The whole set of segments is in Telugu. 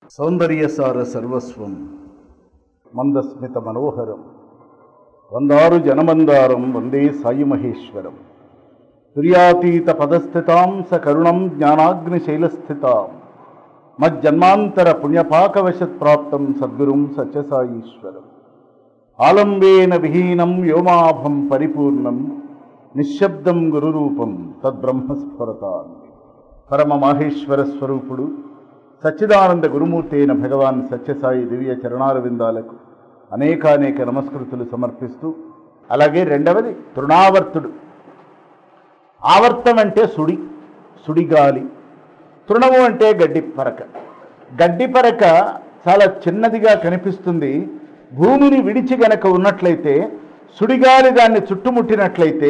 సౌందర్యసార సర్వస్వం మందస్మిత మనోహరం వందారు జనమందారం వందే సాయి మహేశ్వరం తుర్యాతీత పదస్థితాం స కరుణం జ్ఞానాగ్నిశైలస్థితాం మజ్జన్మాంతర పుణ్యపాకవశత్ ప్రాప్తం సద్గురుం సత్యసాయీశ్వరం ఆలంబేన విహీనం వ్యోమాభం పరిపూర్ణం నిశ్శబ్దం గురురూపం తద్బ్రహ్మస్ఫురతాన్ని పరమ మాహేశ్వర స్వరూపుడు సచ్చిదానంద గురుమూర్తి అయిన భగవాన్ సత్యసాయి దివ్య చరణారవిందాలకు అనేకానేక నమస్కృతులు సమర్పిస్తూ అలాగే రెండవది తృణావర్తుడు ఆవర్తం అంటే సుడి సుడిగాలి తృణము అంటే గడ్డి పరక గడ్డి పరక చాలా చిన్నదిగా కనిపిస్తుంది భూమిని విడిచి గనక ఉన్నట్లయితే సుడిగాలి దాన్ని చుట్టుముట్టినట్లయితే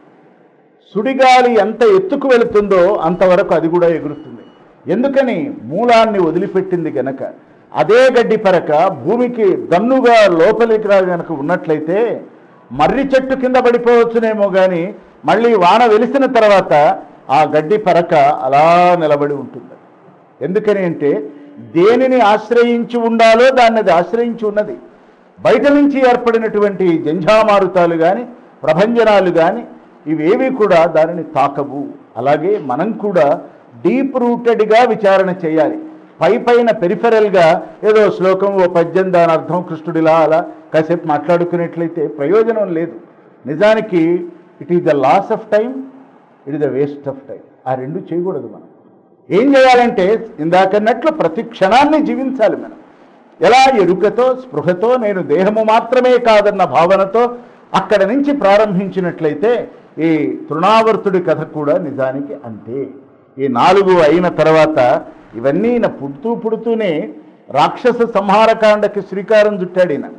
సుడిగాలి ఎంత ఎత్తుకు వెళుతుందో అంతవరకు అది కూడా ఎగురుతుంది ఎందుకని మూలాన్ని వదిలిపెట్టింది గనక అదే గడ్డి పరక భూమికి దన్నుగా లోపలికి రా గనక ఉన్నట్లయితే మర్రి చెట్టు కింద పడిపోవచ్చునేమో కానీ మళ్ళీ వాన వెలిసిన తర్వాత ఆ గడ్డి పరక అలా నిలబడి ఉంటుంది ఎందుకని అంటే దేనిని ఆశ్రయించి ఉండాలో దాన్ని అది ఆశ్రయించి ఉన్నది బయట నుంచి ఏర్పడినటువంటి జంఝామారుతాలు కానీ ప్రభంజనాలు కానీ ఇవేవి కూడా దానిని తాకవు అలాగే మనం కూడా డీప్ రూటెడ్గా విచారణ చేయాలి పై పైన పెరిఫెరల్గా ఏదో శ్లోకం ఓ పద్యం దాని అర్థం కృష్ణుడిలా అలా కాసేపు మాట్లాడుకునేట్లయితే ప్రయోజనం లేదు నిజానికి it is the loss of time it is the waste of time ఆ రెండు చేయకూడదు మనం ఏం చేయాలంటే ఇందాకన్నట్లు ప్రతి క్షణాన్ని జీవించాలి మనం ఎలా ఎరుకతో స్పృహతో నేను దేహము మాత్రమే కాదన్న భావనతో అక్కడ నుంచి ప్రారంభించినట్లయితే ఈ తృణావర్తుడి కథ కూడా నిజానికి అంతే ఈ నాలుగు అయిన తర్వాత ఇవన్నీ ఈయన పుడుతూ పుడుతూనే రాక్షస సంహారకాండకి శ్రీకారం చుట్టాడు ఈయన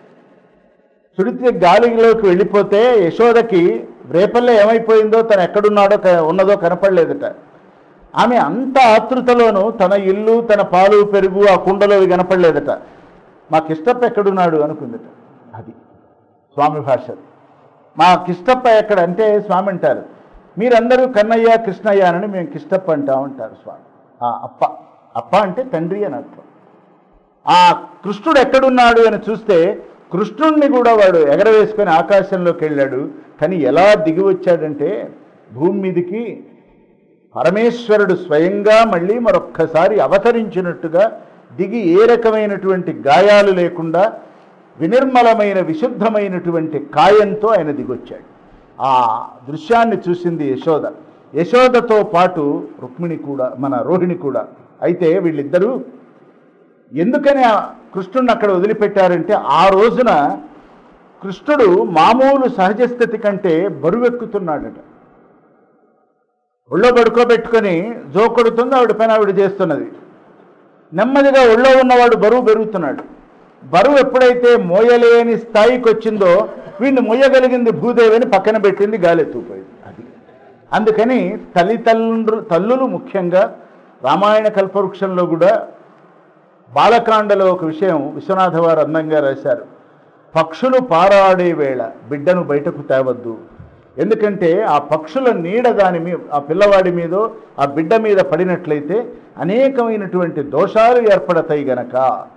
చుడితే గాలిలోకి వెళ్ళిపోతే యశోదకి రేపల్లె ఏమైపోయిందో తను ఎక్కడున్నాడో క- ఉన్నదో కనపడలేదట ఆమె అంత ఆతృతలోనూ తన ఇల్లు తన పాలు పెరుగు ఆ కుండలో అవి కనపడలేదట మా కిష్టప్ప ఎక్కడున్నాడు అనుకుందట అది స్వామి భాష మా కిష్టప్ప ఎక్కడ అంటే స్వామి అంటారు మీరందరూ కన్నయ్య కృష్ణయ్య అని మేము కిష్టప్ప అంటా ఉంటారు స్వామి ఆ అప్ప అప్ప అంటే తండ్రి అని అర్థం ఆ కృష్ణుడు ఎక్కడున్నాడు అని చూస్తే కృష్ణుణ్ణి కూడా వాడు ఎగరవేసుకొని ఆకాశంలోకి వెళ్ళాడు కానీ ఎలా దిగి వచ్చాడంటే భూమి మీదికి పరమేశ్వరుడు స్వయంగా మళ్ళీ మరొక్కసారి అవతరించినట్టుగా దిగి ఏ రకమైనటువంటి గాయాలు లేకుండా వినిర్మలమైన విశుద్ధమైనటువంటి కాయంతో ఆయన దిగొచ్చాడు ఆ దృశ్యాన్ని చూసింది యశోద యశోదతో పాటు రుక్మిణి కూడా మన రోహిణి కూడా అయితే వీళ్ళిద్దరూ ఎందుకని ఆ కృష్ణుడిని అక్కడ వదిలిపెట్టారంటే ఆ రోజున కృష్ణుడు మామూలు సహజ స్థితి కంటే బరువెక్కుతున్నాడట ఒళ్ళో పడుకోబెట్టుకొని జోకొడుతుంది ఆవిడ పైన ఆవిడ చేస్తున్నది నెమ్మదిగా ఒళ్ళో ఉన్నవాడు బరువు పెరుగుతున్నాడు బరువు ఎప్పుడైతే మోయలేని స్థాయికి వచ్చిందో వీడిని మోయగలిగింది భూదేవిని పక్కన పెట్టింది గాలెత్తుకుపోయింది అది అందుకని తల్లిదండ్రు తల్లులు ముఖ్యంగా రామాయణ కల్పవృక్షంలో కూడా బాలకాండలో ఒక విషయం విశ్వనాథ వారు అందంగా రాశారు పక్షులు పారాడే వేళ బిడ్డను బయటకు తేవద్దు ఎందుకంటే ఆ పక్షుల నీడ దాని మీద ఆ పిల్లవాడి మీదో ఆ బిడ్డ మీద పడినట్లయితే అనేకమైనటువంటి దోషాలు ఏర్పడతాయి గనక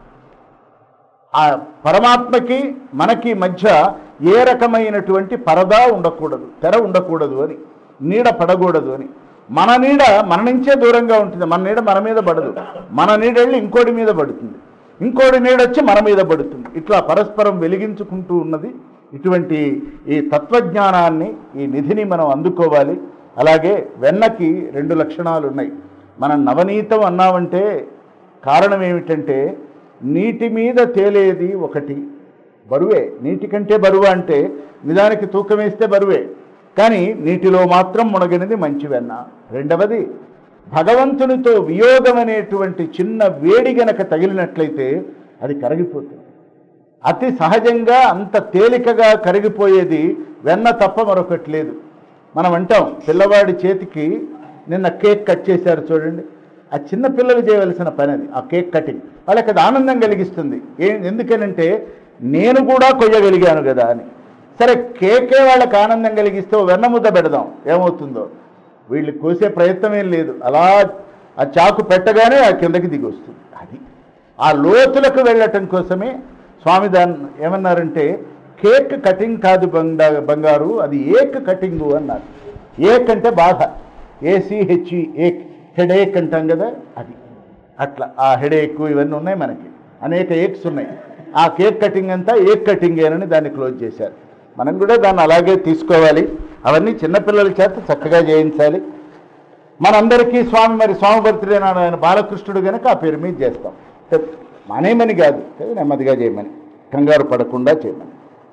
ఆ పరమాత్మకి మనకి మధ్య ఏ రకమైనటువంటి పరదా ఉండకూడదు తెర ఉండకూడదు అని నీడ పడకూడదు అని మన నీడ మన నుంచే దూరంగా ఉంటుంది మన నీడ మన మీద పడదు మన నీడ వెళ్ళి ఇంకోటి మీద పడుతుంది ఇంకోటి నీడ వచ్చి మన మీద పడుతుంది ఇట్లా పరస్పరం వెలిగించుకుంటూ ఉన్నది ఇటువంటి ఈ తత్వజ్ఞానాన్ని ఈ నిధిని మనం అందుకోవాలి అలాగే వెన్నకి రెండు లక్షణాలు ఉన్నాయి మనం నవనీతం అన్నామంటే కారణం ఏమిటంటే నీటి మీద తేలేది ఒకటి బరువే నీటి కంటే బరువు అంటే నిజానికి తూకం వేస్తే బరువే కానీ నీటిలో మాత్రం మునగినది మంచి వెన్న రెండవది భగవంతునితో వియోగం అనేటువంటి చిన్న వేడి గనక తగిలినట్లయితే అది కరిగిపోతుంది అతి సహజంగా అంత తేలికగా కరిగిపోయేది వెన్న తప్ప మరొకటి లేదు మనం అంటాం పిల్లవాడి చేతికి నిన్న కేక్ కట్ చేశారు చూడండి ఆ చిన్న పిల్లలు చేయవలసిన పని అది ఆ కేక్ కటింగ్ వాళ్ళకి అది ఆనందం కలిగిస్తుంది ఏ ఎందుకనంటే నేను కూడా కొయ్యగలిగాను కదా అని సరే కేకే వాళ్ళకి ఆనందం కలిగిస్తే ఓ వెన్న ముద్ద పెడదాం ఏమవుతుందో వీళ్ళు కోసే ప్రయత్నం ఏం లేదు అలా ఆ చాకు పెట్టగానే ఆ కిందకి దిగి వస్తుంది అది ఆ లోతులకు వెళ్ళటం కోసమే స్వామి దాన్ని ఏమన్నారంటే కేక్ కటింగ్ కాదు బంగా బంగారు అది ఏక్ కటింగు అన్నారు ఏక్ అంటే బాధ ఏసీహెచ్ఈ ఏక్ హెడేక్ అంటాం కదా అది అట్లా ఆ హెడేక్ ఇవన్నీ ఉన్నాయి మనకి అనేక ఏక్స్ ఉన్నాయి ఆ కేక్ కటింగ్ అంతా ఏక్ కటింగేనని దాన్ని క్లోజ్ చేశారు మనం కూడా దాన్ని అలాగే తీసుకోవాలి అవన్నీ చిన్నపిల్లల చేత చక్కగా చేయించాలి మనందరికీ స్వామి మరి స్వామి బర్త్డే నాడు ఆయన బాలకృష్ణుడు కనుక ఆ పేరు మీద చేస్తాం మానేమని కాదు కదా నెమ్మదిగా చేయమని కంగారు పడకుండా చేయమని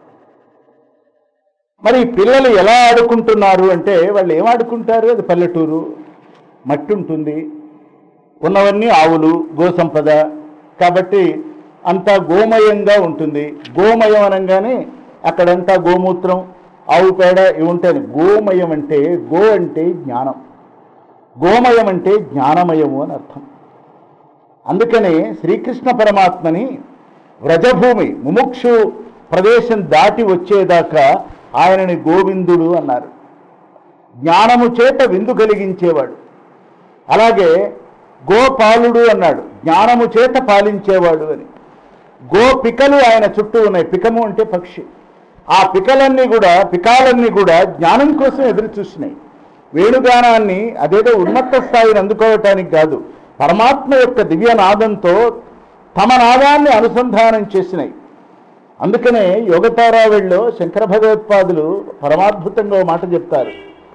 మరి ఈ పిల్లలు ఎలా ఆడుకుంటున్నారు అంటే వాళ్ళు ఏం ఆడుకుంటారు అది పల్లెటూరు మట్టి ఉంటుంది ఉన్నవన్నీ ఆవులు గోసంపద కాబట్టి అంతా గోమయంగా ఉంటుంది గోమయం అనగానే అక్కడంతా గోమూత్రం ఆవు పేడ ఇవి ఉంటాయి గోమయం అంటే గో అంటే జ్ఞానం గోమయం అంటే జ్ఞానమయము అని అర్థం అందుకనే శ్రీకృష్ణ పరమాత్మని వ్రజభూమి ముముక్షు ప్రదేశం దాటి వచ్చేదాకా ఆయనని గోవిందుడు అన్నారు జ్ఞానము చేత విందు కలిగించేవాడు అలాగే గోపాలుడు అన్నాడు జ్ఞానము చేత పాలించేవాడు అని గో పికలు ఆయన చుట్టూ ఉన్నాయి పికము అంటే పక్షి ఆ పికలన్నీ కూడా పికాలన్నీ కూడా జ్ఞానం కోసం ఎదురు చూసినాయి వేణుగానాన్ని అదేదో ఉన్నత స్థాయిని అందుకోవటానికి కాదు పరమాత్మ యొక్క దివ్య నాదంతో తమ నాదాన్ని అనుసంధానం చేసినాయి అందుకనే యోగతారావిళ్ళలో శంకర భగవత్పాదులు పరమాద్భుతంగా ఓ మాట చెప్తారు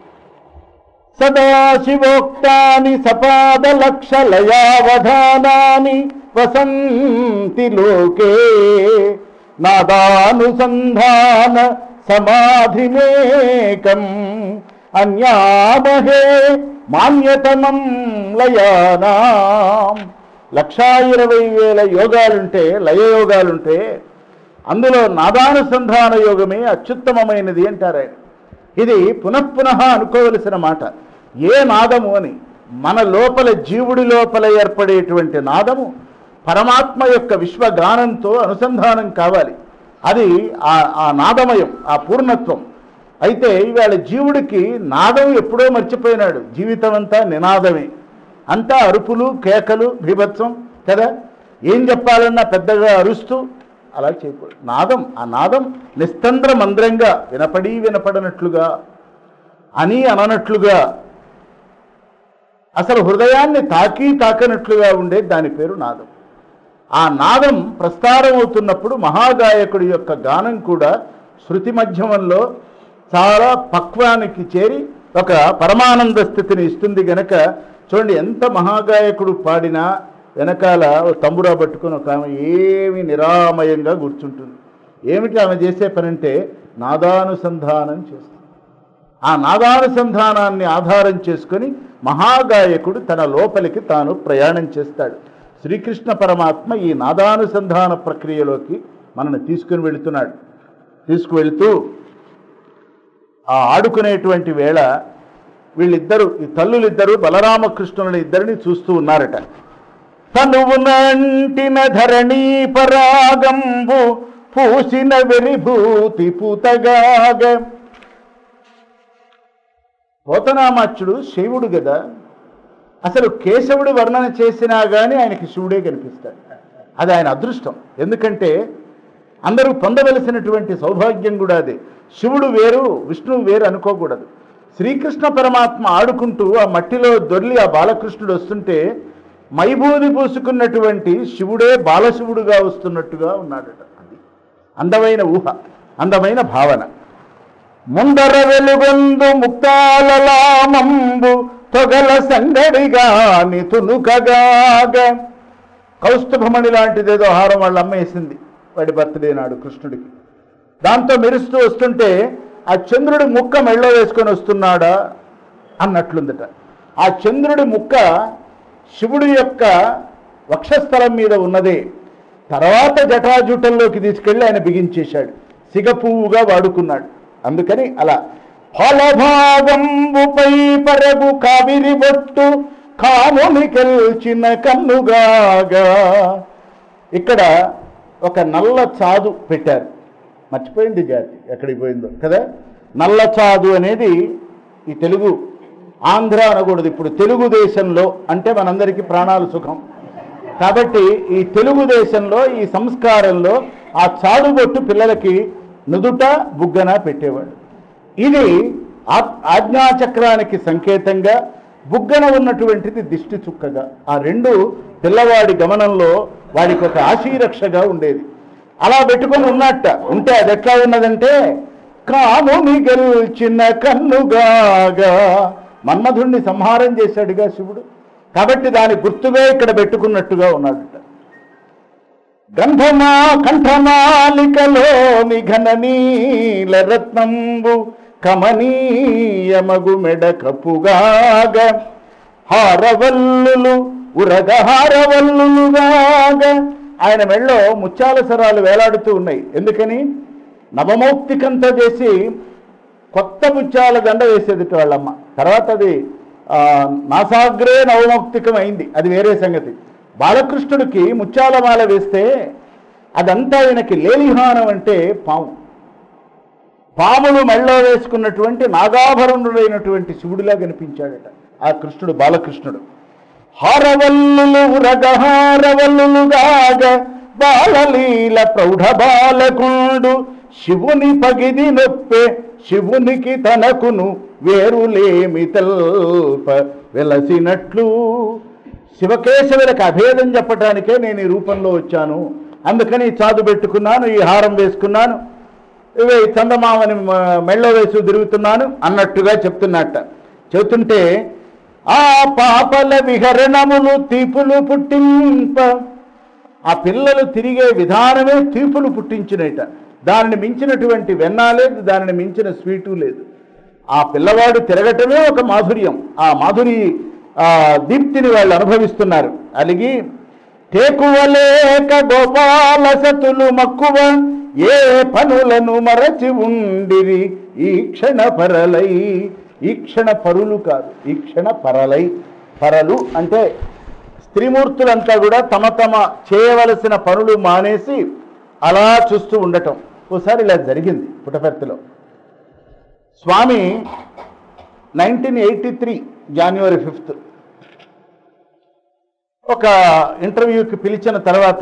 సదాశివోక్తాని సపాద లక్ష లయావధానాని వసంతి లోకే నాదానుసంధాన సమాధిమేకం అన్యామహే మాన్యతమం లయానాం లక్షా ఇరవై వేల యోగాలుంటే లయయోగాలుంటే అందులో నాదానుసంధాన యోగమే అత్యుత్తమమైనది అంటారు ఆయన ఇది పునఃపునః అనుకోవలసిన మాట ఏ నాదము అని మన లోపల జీవుడి లోపల ఏర్పడేటువంటి నాదము పరమాత్మ యొక్క విశ్వగానంతో అనుసంధానం కావాలి అది ఆ ఆ నాదమయం ఆ పూర్ణత్వం అయితే ఇవాళ జీవుడికి నాదం ఎప్పుడో మర్చిపోయినాడు జీవితం అంతా నినాదమే అంతా అరుపులు కేకలు బీభత్సం కదా ఏం చెప్పాలన్నా పెద్దగా అరుస్తూ అలా చేయకూడదు నాదం ఆ నాదం నిస్తంద్ర మంద్రంగా వినపడి వినపడనట్లుగా అని అననట్లుగా అసలు హృదయాన్ని తాకి తాకనట్లుగా ఉండే దాని పేరు నాదం ఆ నాదం ప్రస్తారం అవుతున్నప్పుడు మహాగాయకుడి యొక్క గానం కూడా శృతి మధ్యమంలో చాలా పక్వానికి చేరి ఒక పరమానంద స్థితిని ఇస్తుంది గనక చూడండి ఎంత మహాగాయకుడు పాడినా వెనకాల ఓ తంబురా పట్టుకొని ఒక ఆమె ఏమి నిరామయంగా కూర్చుంటుంది ఏమిటి ఆమె చేసే పని అంటే నాదానుసంధానం చేస్తుంది ఆ నాదానుసంధానాన్ని ఆధారం చేసుకొని మహాగాయకుడు తన లోపలికి తాను ప్రయాణం చేస్తాడు శ్రీకృష్ణ పరమాత్మ ఈ నాదానుసంధాన ప్రక్రియలోకి మనల్ని తీసుకుని వెళుతున్నాడు తీసుకువెళుతూ ఆ ఆడుకునేటువంటి వేళ వీళ్ళిద్దరూ ఈ తల్లులిద్దరూ బలరామకృష్ణుల ఇద్దరిని చూస్తూ ఉన్నారట తనువునంటిన ధరణీ పరాగంబు పూసిన వెరిభూతి పూతగాగ పోతనామాచ్యుడు శివుడు కదా అసలు కేశవుడు వర్ణన చేసినా కానీ ఆయనకి శివుడే కనిపిస్తాడు అది ఆయన అదృష్టం ఎందుకంటే అందరూ పొందవలసినటువంటి సౌభాగ్యం కూడా అదే శివుడు వేరు విష్ణువు వేరు అనుకోకూడదు శ్రీకృష్ణ పరమాత్మ ఆడుకుంటూ ఆ మట్టిలో దొర్లి ఆ బాలకృష్ణుడు వస్తుంటే మైబూది పూసుకున్నటువంటి శివుడే బాలశివుడుగా వస్తున్నట్టుగా ఉన్నాడట అది అందమైన ఊహ అందమైన భావన ముందర వెలుగొందు ముక్తాలలామంబు తొగల సంగడిగా నితునుకగాగ కౌస్తుభమణి లాంటిదేదో హారం వాళ్ళ అమ్మేసింది వాడి బర్త్డే నాడు కృష్ణుడికి దాంతో మెరుస్తూ వస్తుంటే ఆ చంద్రుడి ముక్క మెళ్ళో వేసుకొని వస్తున్నాడా అన్నట్లుందట ఆ చంద్రుడి ముక్క శివుడి యొక్క వక్షస్థలం మీద ఉన్నదే తర్వాత జటాజూటంలోకి తీసుకెళ్ళి ఆయన బిగించేశాడు సిగపువ్వుగా వాడుకున్నాడు అందుకని అలా ఫలభాగంబుపై పరగు కావిరి బొట్టు కాముని కెల్చిన కన్నుగాగా ఇక్కడ ఒక నల్ల చాదు పెట్టారు మర్చిపోయింది జాతి ఎక్కడికి పోయిందో కదా నల్ల చాదు అనేది ఈ తెలుగు ఆంధ్ర అనకూడదు ఇప్పుడు తెలుగుదేశంలో అంటే మనందరికీ ప్రాణాలు సుఖం కాబట్టి ఈ తెలుగుదేశంలో ఈ సంస్కారంలో ఆ చాడుబొట్టు పిల్లలకి నుదుట బుగ్గన పెట్టేవాడు ఇది ఆ- ఆజ్ఞాచక్రానికి సంకేతంగా బుగ్గన ఉన్నటువంటిది దిష్టి చుక్కగా ఆ రెండు పిల్లవాడి గమనంలో వాడికి ఒక ఆశీరక్షగా ఉండేది అలా పెట్టుకొని ఉన్నట్ట ఉంటే అది ఎట్లా ఉన్నదంటే కాముని గెలిచిన కన్నుగాగా మన్మధుణ్ణి సంహారం చేశాడుగా శివుడు కాబట్టి దాని గుర్తుగా ఇక్కడ పెట్టుకున్నట్టుగా ఉన్నాడట గంధమా కంఠమాలికలో నిఘననీల రత్నంబు కమనీయమగు మెడ కప్పుగాగ హారవల్లులు ఉరగ హారవల్లులుగాగ ఆయన మెళ్ళో ముత్యాల సరాలు వేలాడుతూ ఉన్నాయి ఎందుకని నవమౌక్తికంతా చేసి కొత్త ముత్యాల దండ వేసేది వాళ్ళమ్మ తర్వాత అది ఆ, నాసాగ్రే నవమౌక్తికం అయింది అది వేరే సంగతి బాలకృష్ణుడికి ముత్యాల మాల వేస్తే అదంతా ఆయనకి లేలిహానం అంటే పాము పాములు మెళ్ళో వేసుకున్నటువంటి నాగాభరణుడైనటువంటి శివుడిలా కనిపించాడట ఆ కృష్ణుడు బాలకృష్ణుడు హారవల్లులు రగహారవల్లులుగాగ బాలలీల ప్రౌఢ బాలకుండు శివుని పగిది నొప్పే శివునికి తనకును వేరులేమి తెల్ప వెలసినట్లు శివకేశవులకు అభేదం చెప్పటానికే నేను ఈ రూపంలో వచ్చాను అందుకని ఈ చాదు పెట్టుకున్నాను ఈ హారం వేసుకున్నాను ఇవే ఈ చందమామని మ- మెళ్ళో వేసి తిరుగుతున్నాను అన్నట్టుగా చెప్తున్నట్ట చెబుతుంటే ఆ పాపల విహరణములు తీపులు పుట్టింప ఆ పిల్లలు తిరిగే విధానమే తీపులు పుట్టించినట దానిని మించినటువంటి వెన్న లేదు దానిని మించిన స్వీటు లేదు ఆ పిల్లవాడు తిరగటమే ఒక మాధుర్యం ఆ మాధురి ఆ దీప్తిని వాళ్ళు అనుభవిస్తున్నారు అలిగి టేకువలేక గోపాల సతులు మక్కువ ఏ పనులను మరచి ఉండిరి ఈ క్షణ పరలై ఈ క్షణ పరులు కాదు ఈ క్షణ పరలై పరలు అంటే స్త్రీమూర్తులంతా కూడా తమ తమ చేయవలసిన పనులు మానేసి అలా చూస్తూ ఉండటం ఓసారి ఇలా జరిగింది పుటపర్తిలో Swami nineteen eighty three January fifth ఒక ఇంటర్వ్యూకి పిలిచిన తర్వాత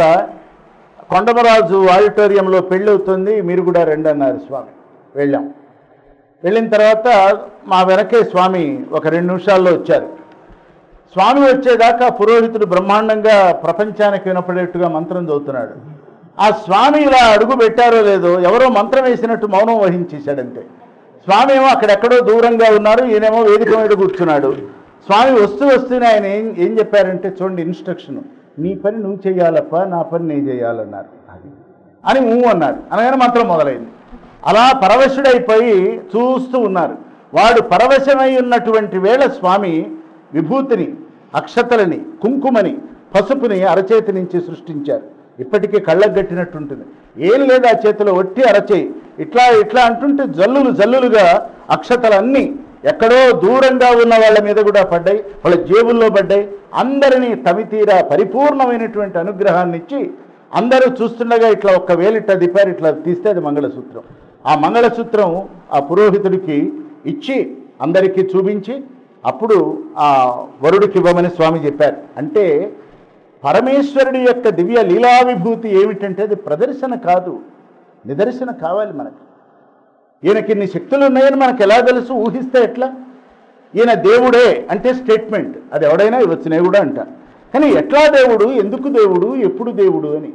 కొండమరాజు ఆడిటోరియంలో పెళ్ళి అవుతుంది మీరు కూడా రండి అన్నారు స్వామి వెళ్ళాం వెళ్ళిన తర్వాత మా వెనకే స్వామి ఒక రెండు నిమిషాల్లో వచ్చారు స్వామి వచ్చేదాకా పురోహితుడు బ్రహ్మాండంగా ప్రపంచానికి వినపడేట్టుగా మంత్రం చదువుతున్నాడు ఆ స్వామి ఇలా అడుగు పెట్టారో లేదో ఎవరో మంత్రం వేసినట్టు మౌనం వహించేశాడంతే స్వామి ఏమో అక్కడెక్కడో దూరంగా ఉన్నారు ఈయనేమో వేదిక మీద కూర్చున్నాడు స్వామి వస్తూ వస్తూనే ఆయన ఏం ఏం చెప్పారంటే చూడండి ఇన్స్ట్రక్షన్ నీ పని నువ్వు చేయాలప్ప నా పని నేను చేయాలన్నారు అది అని ఊ అన్నాడు అనగానే మంత్రం మొదలైంది అలా పరవశుడైపోయి చూస్తూ ఉన్నారు వాడు పరవశమై ఉన్నటువంటి వేళ స్వామి విభూతిని అక్షతలని కుంకుమని పసుపుని అరచేతి నుంచి సృష్టించారు ఇప్పటికీ కళ్ళకు గట్టినట్టుంటుంది ఏం లేదు ఆ చేతిలో ఒట్టి అరచేయి ఇట్లా ఇట్లా అంటుంటే జల్లులు జల్లులుగా అక్షతలన్నీ ఎక్కడో దూరంగా ఉన్న వాళ్ళ మీద కూడా పడ్డాయి వాళ్ళ జేబుల్లో పడ్డాయి అందరినీ తమితీరా పరిపూర్ణమైనటువంటి అనుగ్రహాన్ని ఇచ్చి అందరూ చూస్తుండగా ఇట్లా ఒక్క వేలిట్ట దిపారు ఇట్లా తీస్తే అది మంగళసూత్రం ఆ మంగళసూత్రం ఆ పురోహితుడికి ఇచ్చి అందరికీ చూపించి అప్పుడు ఆ వరుడికి ఇవ్వమని స్వామి చెప్పారు అంటే పరమేశ్వరుడి యొక్క దివ్య లీలా విభూతి ఏమిటంటే అది ప్రదర్శన కాదు నిదర్శన కావాలి మనకి ఈయనకి ఇన్ని శక్తులు ఉన్నాయని మనకు ఎలా తెలుసు ఊహిస్తే ఎట్లా ఈయన దేవుడే అంటే స్టేట్మెంట్ అది ఎవడైనా ఇవ్వచ్చు నేను కూడా అంటాను కానీ ఎట్లా దేవుడు ఎందుకు దేవుడు ఎప్పుడు దేవుడు అని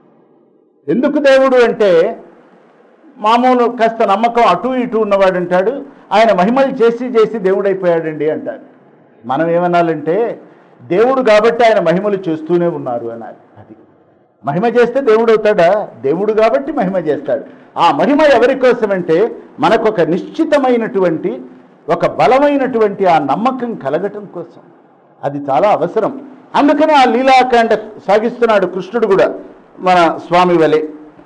ఎందుకు దేవుడు అంటే మామూలు కాస్త నమ్మకం అటు ఇటు ఉన్నవాడు అంటాడు ఆయన మహిమలు చేసి చేసి దేవుడైపోయాడండి అంటారు మనం ఏమనాలంటే దేవుడు కాబట్టి ఆయన మహిమలు చేస్తూనే ఉన్నారు అన్నారు అది మహిమ చేస్తే దేవుడు అవుతాడా దేవుడు కాబట్టి మహిమ చేస్తాడు ఆ మహిమ ఎవరి కోసమంటే మనకు ఒక నిశ్చితమైనటువంటి ఒక బలమైనటువంటి ఆ నమ్మకం కలగటం కోసం అది చాలా అవసరం అందుకని ఆ లీలాకాండ సాగిస్తున్నాడు కృష్ణుడు కూడా మన స్వామి వలె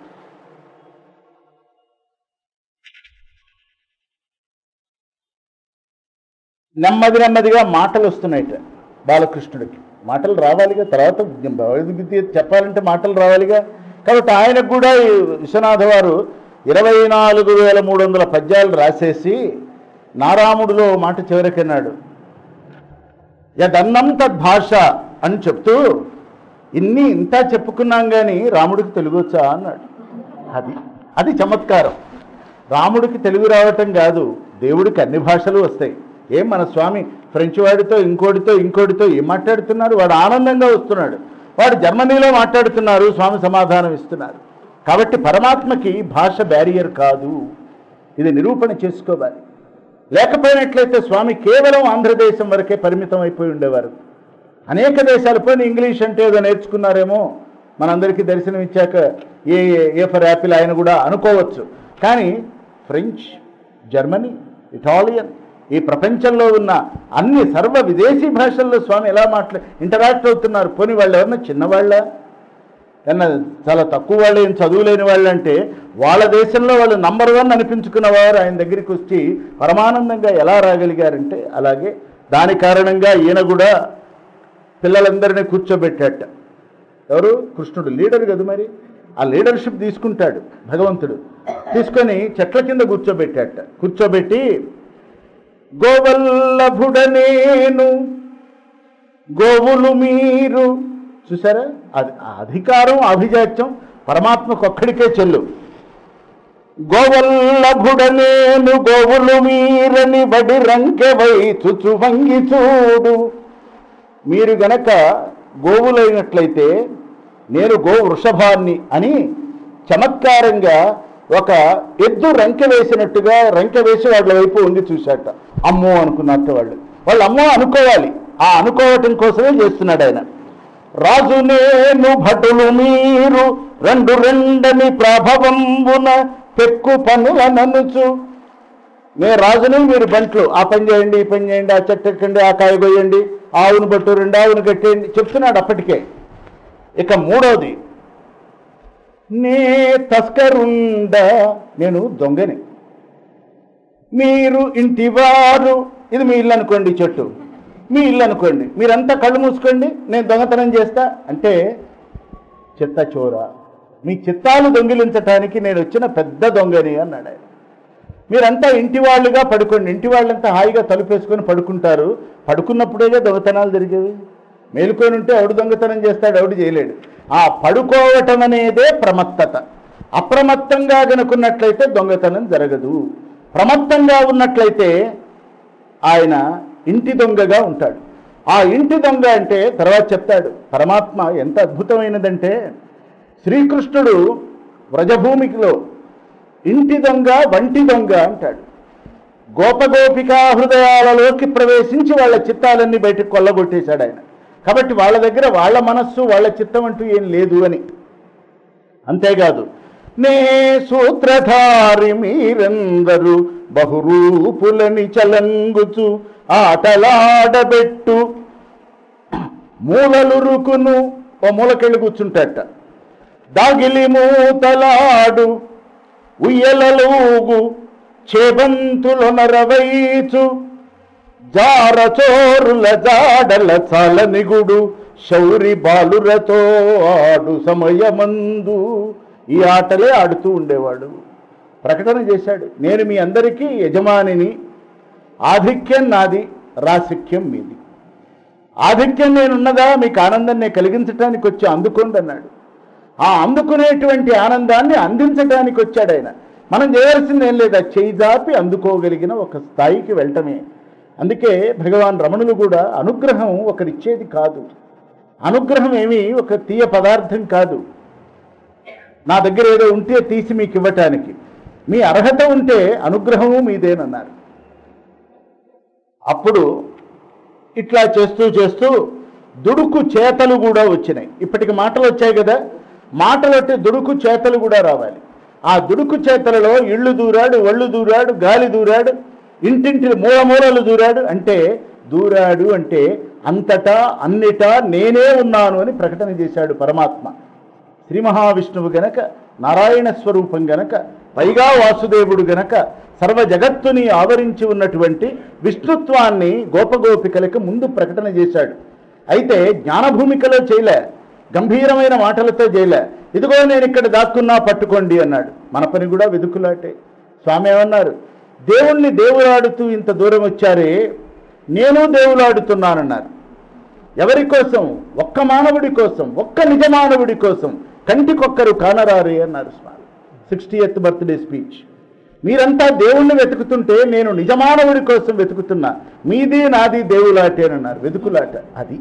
నెమ్మది నెమ్మదిగా మాటలు వస్తున్నాయిట బాలకృష్ణుడికి మాటలు రావాలిగా తర్వాత భగవద్గీత చెప్పాలంటే మాటలు రావాలిగా కాబట్టి ఆయనకు కూడా ఈ విశ్వనాథ వారు ఇరవై నాలుగు వేల మూడు వందల పద్యాలు రాసేసి నారాముడిలో ఓ మాట చివరికన్నాడు యదన్నం తద్భాష అని చెప్తూ ఇన్ని ఇంత చెప్పుకున్నాం కానీ రాముడికి తెలుగు వచ్చా అన్నాడు అది అది చమత్కారం రాముడికి తెలుగు రావటం కాదు దేవుడికి అన్ని భాషలు వస్తాయి ఏం మన స్వామి ఫ్రెంచ్ వాడితో ఇంకోటితో ఇంకోటితో ఏం మాట్లాడుతున్నారు వాడు ఆనందంగా వస్తున్నాడు వాడు జర్మనీలో మాట్లాడుతున్నారు స్వామి సమాధానం ఇస్తున్నారు కాబట్టి పరమాత్మకి భాష బ్యారియర్ కాదు ఇది నిరూపణ చేసుకోవాలి లేకపోయినట్లయితే స్వామి కేవలం ఆంధ్రదేశం వరకే పరిమితం అయిపోయి ఉండేవారు అనేక దేశాలు పోయిన ఇంగ్లీష్ అంటే ఏదో నేర్చుకున్నారేమో మనందరికీ దర్శనం ఇచ్చాక ఏ ఏ ఫర్ యాపిల్ ఆయన కూడా అనుకోవచ్చు కానీ ఫ్రెంచ్ జర్మనీ ఇటాలియన్ ఈ ప్రపంచంలో ఉన్న అన్ని సర్వ విదేశీ భాషల్లో స్వామి ఎలా మాట్లా ఇంటరాక్ట్ అవుతున్నారు పోనీ వాళ్ళు ఎవరన్నా చిన్నవాళ్ళ ఏమన్నా చాలా తక్కువ వాళ్ళు ఏం చదువులేని వాళ్ళు అంటే వాళ్ళ దేశంలో వాళ్ళు నంబర్ వన్ అనిపించుకున్నవారు ఆయన దగ్గరికి వచ్చి పరమానందంగా ఎలా రాగలిగారంటే అలాగే దాని కారణంగా ఈయన కూడా పిల్లలందరినీ కూర్చోబెట్టాట ఎవరు కృష్ణుడు లీడర్ కదా మరి ఆ లీడర్షిప్ తీసుకుంటాడు భగవంతుడు తీసుకొని చెట్ల కింద కూర్చోబెట్టాట కూర్చోబెట్టి గోవల్లభుడ నేను గోవులు మీరు చూసారా అది ఆ అధికారం అభిజాత్యం పరమాత్మకు ఒక్కడికే చెల్లు గోవల్లభుడ నేను గోవులు మీరని బడి రంకె వైచుచు వంగి చూడు మీరు గనక గోవులైనట్లయితే నేను గో వృషభాన్ని అని చమత్కారంగా ఒక ఎద్దు రంకె వేసినట్టుగా రంకె వేసి వాళ్ళ వైపు వంగి చూశాట అమ్మో అనుకున్నట్టు వాళ్ళు వాళ్ళు అమ్మో అనుకోవాలి ఆ అనుకోవటం కోసమే చేస్తున్నాడు ఆయన రాజు నేను భటులు మీరు రెండు రెండని ప్రభవంబున పెక్కు పనుల ననుచు నేను రాజుని మీరు బంట్లు ఆ పని చేయండి ఈ పని చేయండి ఆ చెట్టు ఎక్కండి ఆ కాయ కొయ్యండి ఆవును పట్టు రెండు ఆవును కట్టేయండి చెప్తున్నాడు అప్పటికే ఇక మూడవది నే తస్కరుండ నేను దొంగని మీరు ఇంటివారు ఇది మీ ఇల్లు అనుకోండి ఈ చెట్టు మీ ఇల్లు అనుకోండి మీరంతా కళ్ళు మూసుకోండి నేను దొంగతనం చేస్తా అంటే చిత్త చోర మీ చిత్తాలు దొంగిలించటానికి నేను వచ్చిన పెద్ద దొంగని అన్నాడు ఆయన మీరంతా ఇంటి వాళ్ళుగా పడుకోండి ఇంటి వాళ్ళంతా హాయిగా తలుపేసుకొని పడుకుంటారు పడుకున్నప్పుడేగా దొంగతనాలు జరిగేవి మేలుకొని ఉంటే ఎవడు దొంగతనం చేస్తాడు ఎవడు చేయలేడు ఆ పడుకోవటం అనేదే ప్రమత్తత అప్రమత్తంగా గనుకున్నట్లయితే దొంగతనం జరగదు ప్రమత్తంగా ఉన్నట్లయితే ఆయన ఇంటి దొంగగా ఉంటాడు ఆ ఇంటి దొంగ అంటే తర్వాత చెప్తాడు పరమాత్మ ఎంత అద్భుతమైనదంటే శ్రీకృష్ణుడు వ్రజభూమికిలో ఇంటి దొంగ వంటి దొంగ అంటాడు గోపగోపికా హృదయాలలోకి ప్రవేశించి వాళ్ళ చిత్తాలన్నీ బయటకు కొల్లగొట్టేశాడు ఆయన కాబట్టి వాళ్ళ దగ్గర వాళ్ళ మనస్సు వాళ్ళ చిత్తం అంటూ ఏం లేదు అని అంతేకాదు నే సూత్రధారి మీరందరూ బహురూపులని చలంగుచు ఆటలాడబెట్టు మూలలురుకును ఓ మూలకెళ్ళి కూర్చుంటాట దాగిలి మూతలాడు ఉయ్యలలోగు చేబంతులు నరవైచు జారచోరుల జాడల చలనిగుడు శౌరి బాలురతో ఆడు సమయమందు ఈ ఆటలే ఆడుతూ ఉండేవాడు ప్రకటన చేశాడు నేను మీ అందరికీ యజమానిని ఆధిక్యం నాది రాసిక్యం మీది ఆధిక్యం నేనున్నదా మీకు ఆనందాన్ని కలిగించడానికి వచ్చి అందుకోండి అన్నాడు ఆ అందుకునేటువంటి ఆనందాన్ని అందించడానికి వచ్చాడు ఆయన మనం చేయాల్సింది ఏం లేదు ఆ చేయి జాపి అందుకోగలిగిన ఒక స్థాయికి వెళ్ళటమే అందుకే భగవాన్ రమణులు కూడా అనుగ్రహం ఒకరిచ్చేది కాదు అనుగ్రహం ఏమీ ఒక తీయ పదార్థం కాదు నా దగ్గర ఏదో ఉంటే తీసి మీకు ఇవ్వటానికి మీ అర్హత ఉంటే అనుగ్రహము మీదేనన్నారు అప్పుడు ఇట్లా చేస్తూ చేస్తూ దుడుకు చేతలు కూడా వచ్చినాయి ఇప్పటికి మాటలు వచ్చాయి కదా మాటలు అంటే దుడుకు చేతలు కూడా రావాలి ఆ దుడుకు చేతలలో ఇళ్ళు దూరాడు ఒళ్ళు దూరాడు గాలి దూరాడు ఇంటింటి మూల మూలలు దూరాడు అంటే దూరాడు అంటే అంతటా అన్నిటా నేనే ఉన్నాను అని ప్రకటన చేశాడు పరమాత్మ శ్రీ మహావిష్ణువు గనక నారాయణ స్వరూపం గనక పైగా వాసుదేవుడు గనక సర్వ జగత్తుని ఆవరించి ఉన్నటువంటి విష్ణుత్వాన్ని గోపగోపికలకు ముందు ప్రకటన చేశాడు అయితే జ్ఞానభూమికలో చేయలే గంభీరమైన మాటలతో చేయలే ఇదిగో నేను ఇక్కడ దాక్కున్నా పట్టుకోండి అన్నాడు మన పని కూడా వెదుకులాటే స్వామి ఏమన్నారు దేవుణ్ణి దేవులాడుతూ ఇంత దూరం వచ్చారే నేను దేవులాడుతున్నానన్నారు ఎవరి కోసం ఒక్క మానవుడి కోసం ఒక్క నిజ మానవుడి కోసం కంటికొక్కరు కానరారే అన్నారు Swami sixtieth birthday speech మీరంతా దేవుణ్ణి వెతుకుతుంటే నేను నిజమానవుడి కోసం వెతుకుతున్నా మీది నాది దేవులాటే అని అన్నారు వెతుకులాట అది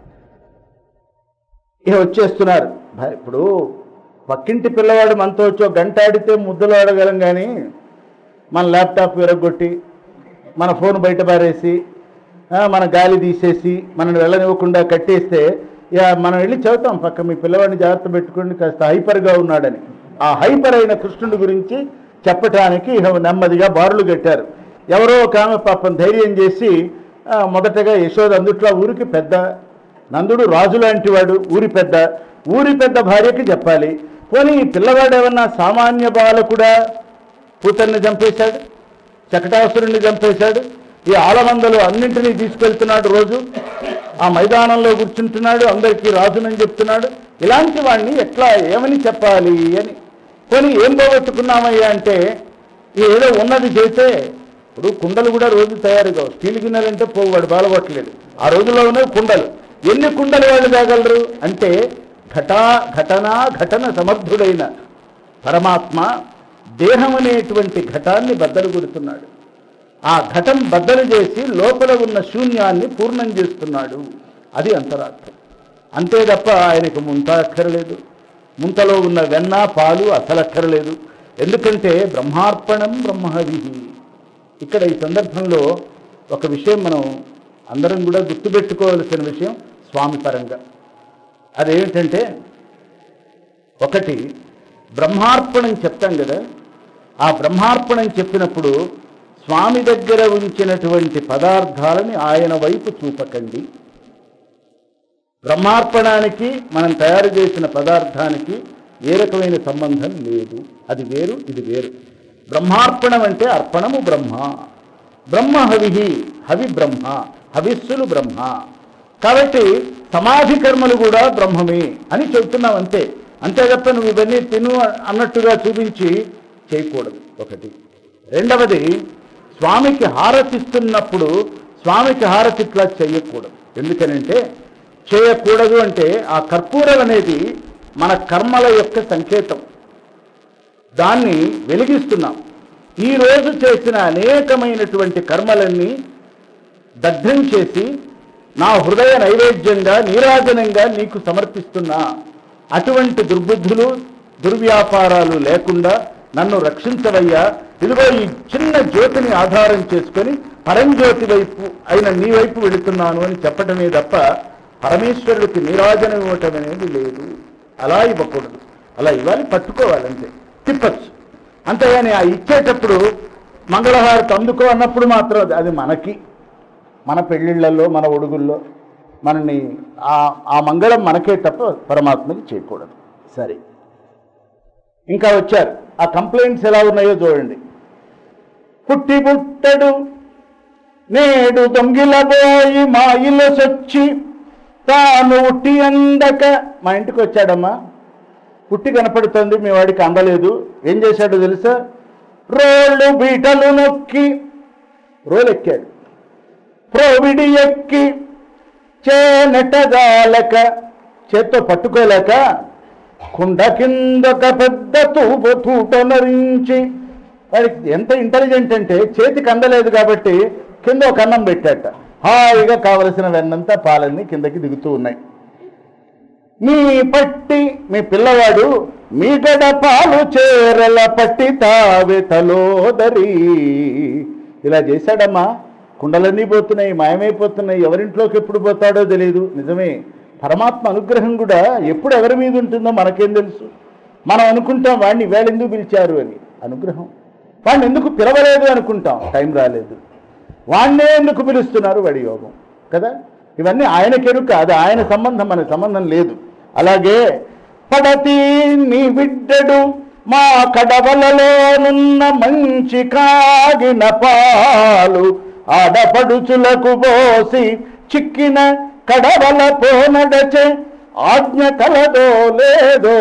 ఇక వచ్చేస్తున్నారు భ- ఇప్పుడు పక్కింటి పిల్లవాడు మనతో వచ్చి ఒక గంట ఆడితే ముద్దలు ఆడగలం కానీ మన ల్యాప్టాప్ విరగొట్టి మన ఫోన్ బయట పారేసి ఆ, మన గాలి తీసేసి మనల్ని వెళ్ళనివ్వకుండా కట్టేస్తే ఇక మనం వెళ్ళి చెబుతాం పక్క మీ పిల్లవాడిని జాగ్రత్త పెట్టుకోండి కాస్త హైపర్గా ఉన్నాడని ఆ హైపర్ అయిన కృష్ణుడి గురించి చెప్పటానికి ఇక నెమ్మదిగా బారులు కట్టారు ఎవరో ఒక ఆమె పాపం ధైర్యం చేసి ఆ, మొదటగా యశోద అందుట్లో ఊరికి పెద్ద నందుడు రాజు లాంటి వాడు ఊరి పెద్ద ఊరి పెద్ద భార్యకి చెప్పాలి పోనీ ఈ పిల్లవాడు ఏమన్నా సామాన్య బాలకుడా కూతుర్ని చంపేశాడు చకటాసురుణ్ణి చంపేశాడు ఈ ఆలమందలు అన్నింటినీ తీసుకెళ్తున్నాడు రోజు ఆ మైదానంలో కూర్చుంటున్నాడు అందరికీ రాజునని చెప్తున్నాడు ఇలాంటి వాడిని ఎట్లా ఏమని చెప్పాలి అని కొని ఏం పోగొట్టుకున్నామయ్యా అంటే ఈ ఏదో ఉన్నది చేస్తే ఇప్పుడు కుండలు కూడా రోజు తయారుగా స్టీల్ గిన్నెలంటే పోవాడు బాలగొట్టలేదు ఆ రోజుల్లో ఉన్నవి కుండలు ఎన్ని కుండలు వాళ్ళు తేగలరు అంటే ఘటా ఘటనా ఘటన సమర్థుడైన పరమాత్మ దేహం అనేటువంటి ఘటాన్ని బద్దలు కొడుతున్నాడు ఆ ఘటం బద్దలు చేసి లోపల ఉన్న శూన్యాన్ని పూర్ణం చేస్తున్నాడు అది అంతరార్థం అంతే తప్ప ఆయనకు ముంత అక్కర్లేదు ముంతలో ఉన్న వెన్న పాలు అసలు అక్కర్లేదు ఎందుకంటే బ్రహ్మార్పణం బ్రహ్మహవి ఇక్కడ ఈ సందర్భంలో ఒక విషయం మనం అందరం కూడా గుర్తుపెట్టుకోవలసిన విషయం స్వామి పరంగా అదేమిటంటే ఒకటి బ్రహ్మార్పణం చెప్తాం కదా ఆ బ్రహ్మార్పణం చెప్పినప్పుడు స్వామి దగ్గర ఉంచినటువంటి పదార్థాలని ఆయన వైపు చూపకండి బ్రహ్మార్పణానికి మనం తయారు చేసిన పదార్థానికి ఏ రకమైన సంబంధం లేదు అది వేరు ఇది వేరు బ్రహ్మార్పణం అంటే అర్పణము బ్రహ్మ బ్రహ్మ హవిహి హవి బ్రహ్మ హవిస్సులు బ్రహ్మ కాబట్టి సమాధి కర్మలు కూడా బ్రహ్మమే అని చెబుతున్నాం అంతే అంతే తప్ప నువ్వు ఇవన్నీ తిను అన్నట్టుగా చూపించి చేయకూడదు ఒకటి రెండవది స్వామికి హారతిస్తున్నప్పుడు స్వామికి హారతి ఇట్లా చేయకూడదు ఎందుకనంటే చేయకూడదు అంటే ఆ కర్పూరం అనేది మన కర్మల యొక్క సంకేతం దాన్ని వెలిగిస్తున్నాం ఈ రోజు చేసిన అనేకమైనటువంటి కర్మలన్నీ దగ్ధం చేసి నా హృదయ నైవేద్యంగా నీరాజనంగా నీకు సమర్పిస్తున్నా అటువంటి దుర్బుద్ధులు దుర్వ్యాపారాలు లేకుండా నన్ను రక్షించవయ్యా ఇదిగో ఈ చిన్న జ్యోతిని ఆధారం చేసుకొని పరంజ్యోతి వైపు అయిన నీ వైపు వెళుతున్నాను అని చెప్పటమే తప్ప పరమేశ్వరుడికి నీరాజనం ఇవ్వటం అనేది లేదు అలా ఇవ్వకూడదు అలా ఇవ్వాలి పట్టుకోవాలంతే తిప్పచ్చు అంతేగాని ఆ ఇచ్చేటప్పుడు మంగళహారతి అందుకో అన్నప్పుడు మాత్రం అది- అది మనకి మన పెళ్ళిళ్ళల్లో మన ఒడుగుల్లో మనని ఆ ఆ మంగళం మనకే తప్ప పరమాత్మకి చేయకూడదు సరే ఇంకా వచ్చారు ఆ కంప్లైంట్స్ ఎలా ఉన్నాయో చూడండి పుట్టి పుట్టడు నేడు దొంగిలబోయి మా ఇల్లు సొచ్చి తాను ఉట్టి అందక మా ఇంటికి వచ్చాడమ్మా పుట్టి కనపడుతుంది మీ వాడికి అందలేదు ఏం చేశాడో తెలుసా రోళ్ళు బీటలు నొక్కి రోలు ఎక్కాడు ప్రోవిడి ఎక్కి చేనెటగాలక చేత్తో పట్టుకోలేక కుండ కిందొక పెద్ద తూపు తూట నరించి వాడికి ఎంత ఇంటెలిజెంట్ అంటే చేతికి అందలేదు కాబట్టి కింద ఒక అన్నం పెట్టాట హాయిగా కావలసిన వెన్నంతా పాలన్నీ కిందకి దిగుతూ ఉన్నాయి మీ పట్టి మీ పిల్లవాడు మీ గడ పాలు చేరల పట్టి తావే తలోదరి ఇలా చేశాడమ్మా కుండలన్నీ పోతున్నాయి మాయమైపోతున్నాయి ఎవరింట్లోకి ఎప్పుడు పోతాడో తెలియదు నిజమే పరమాత్మ అనుగ్రహం కూడా ఎప్పుడు ఎవరి మీద ఉంటుందో మనకేం తెలుసు మనం అనుకుంటాం వాడిని వేళ ఎందుకు పిలిచారు అని అనుగ్రహం వాడిని ఎందుకు పిలవలేదు అనుకుంటాం టైం రాలేదు వాణ్ణే ఎందుకు పిలుస్తున్నారు వాడి యోగం కదా ఇవన్నీ ఆయన కెరుక అది ఆయన సంబంధం మన సంబంధం లేదు అలాగే పడతి నీ బిడ్డడు మా కడవలలోనున్న మంచి కాగిన పాలు ఆడపడుచులకు పోసి చిక్కిన కడవల పోనడచే ఆజ్ఞ కలదో లేదో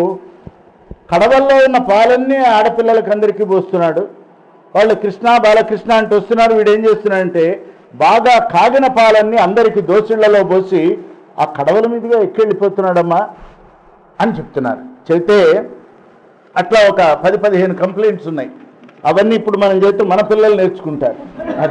కడవల్లో ఉన్న పాలన్నీ ఆడపిల్లలకి అందరికీ పోస్తున్నాడు వాళ్ళు కృష్ణ బాలకృష్ణ అంటూ వస్తున్నారు వీడు ఏం చేస్తున్నాడంటే బాగా కాగిన పాలన్నీ అందరికి దోసిళ్లలో పోసి ఆ కడవల మీదుగా ఎక్కెళ్ళిపోతున్నాడమ్మా అని చెప్తున్నారు చెబితే అట్లా ఒక పది పదిహేను కంప్లైంట్స్ ఉన్నాయి అవన్నీ ఇప్పుడు మనం చేస్తే మన పిల్లలు నేర్చుకుంటారు అది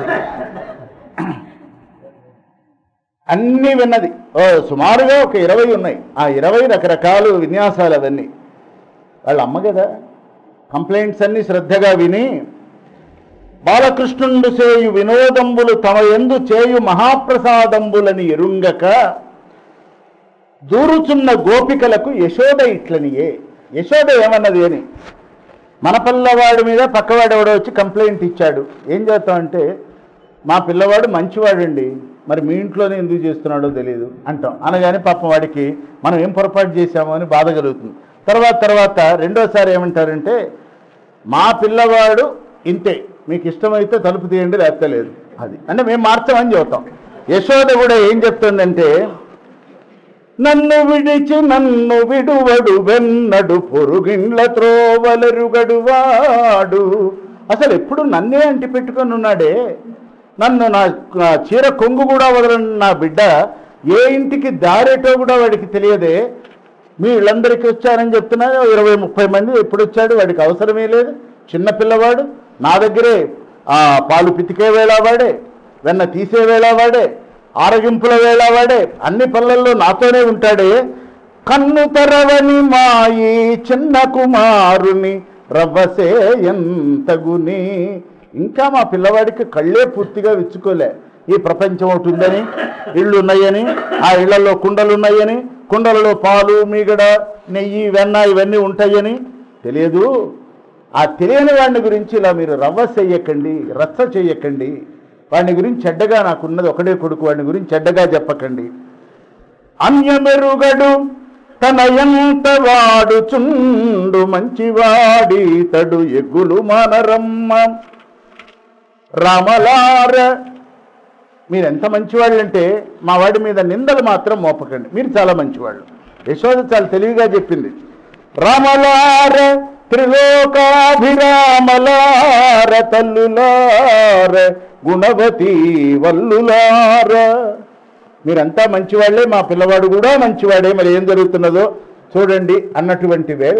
అన్నీ విన్నది ఓ సుమారుగా ఒక ఇరవై ఉన్నాయి ఆ ఇరవై రకరకాలు విన్యాసాలు అవన్నీ వాళ్ళ అమ్మ కదా కంప్లైంట్స్ అన్ని శ్రద్ధగా విని బాలకృష్ణుండు చేయు వినోదంబులు తమ ఎందు చేయు మహాప్రసాదంబులని ఎరుంగక దూరుచున్న గోపికలకు యశోద ఇట్లనియే యశోద ఏమన్నది అని మన పిల్లవాడి మీద పక్కవాడు ఎవడో వచ్చి కంప్లైంట్ ఇచ్చాడు ఏం చేస్తామంటే మా పిల్లవాడు మంచివాడండి మరి మీ ఇంట్లోనే ఎందుకు చేస్తున్నాడో తెలియదు అంటాం అనగానే పాపం వాడికి మనం ఏం పొరపాటు చేశామో అని బాధ కలుగుతుంది తర్వాత తర్వాత రెండోసారి ఏమంటారంటే మా పిల్లవాడు ఇంతే మీకు ఇష్టమైతే తలుపు తీయండి లేకపోతే లేదు అది అంటే మేము మార్చామని చెబుతాం యశోద కూడా ఏం చెప్తుందంటే నన్ను విడిచి నన్ను విడువడు వెన్నడు పొరుగిండ్ల త్రోవలరుగడు వాడు అసలు ఎప్పుడు నన్నే అంటి పెట్టుకొని ఉన్నాడే నన్ను నా నా చీర కొంగు కూడా వదలని నా బిడ్డ ఏ ఇంటికి దారేటో కూడా వాడికి తెలియదే మీ వీళ్ళందరికీ వచ్చారని చెప్తున్నారు ఇరవై ముప్పై మంది ఎప్పుడు వచ్చాడు వాడికి అవసరమే లేదు చిన్న పిల్లవాడు నా దగ్గరే ఆ పాలు పితికే వేళ వాడే వెన్న తీసే వేళ వాడే ఆరగింపుల వేళ వాడే అన్ని పనులలో నాతోనే ఉంటాడే కన్ను తెరవని మాయి చిన్న కుమారుని రవ్వసే ఎంతగుని ఇంకా మా పిల్లవాడికి కళ్ళే పూర్తిగా విచ్చుకోలే ఈ ప్రపంచం ఒకటి ఉందని ఇళ్ళు ఉన్నాయని ఆ ఇళ్లలో కుండలు ఉన్నాయని కుండలలో పాలు మీగడ నెయ్యి వెన్న ఇవన్నీ ఉంటాయని తెలియదు ఆ తెలియని వాడిని గురించి ఇలా మీరు రవ్వ చెయ్యకండి రచ్చ చెయ్యకండి వాడిని గురించి చెడ్డగా నాకున్నది ఒకడే కొడుకు వాడిని గురించి చెడ్డగా చెప్పకండి అన్యమెరుగడు తన ఎంత వాడుచుండు మంచివాడి తడు ఎగ్గులు మానరమ్మ రామలార మీరు ఎంత మంచివాళ్ళు అంటే మా వాడి మీద నిందలు మాత్రం మోపకండి మీరు చాలా మంచివాళ్ళు యశోద చాలా తెలివిగా చెప్పింది రామలార త్రిలోకాభిరామలార తల్లులార గుణవతి వల్లులార మీరంతా మంచివాళ్లే మా పిల్లవాడు కూడా మంచివాడే మరి ఏం జరుగుతున్నదో చూడండి అన్నటువంటి వేళ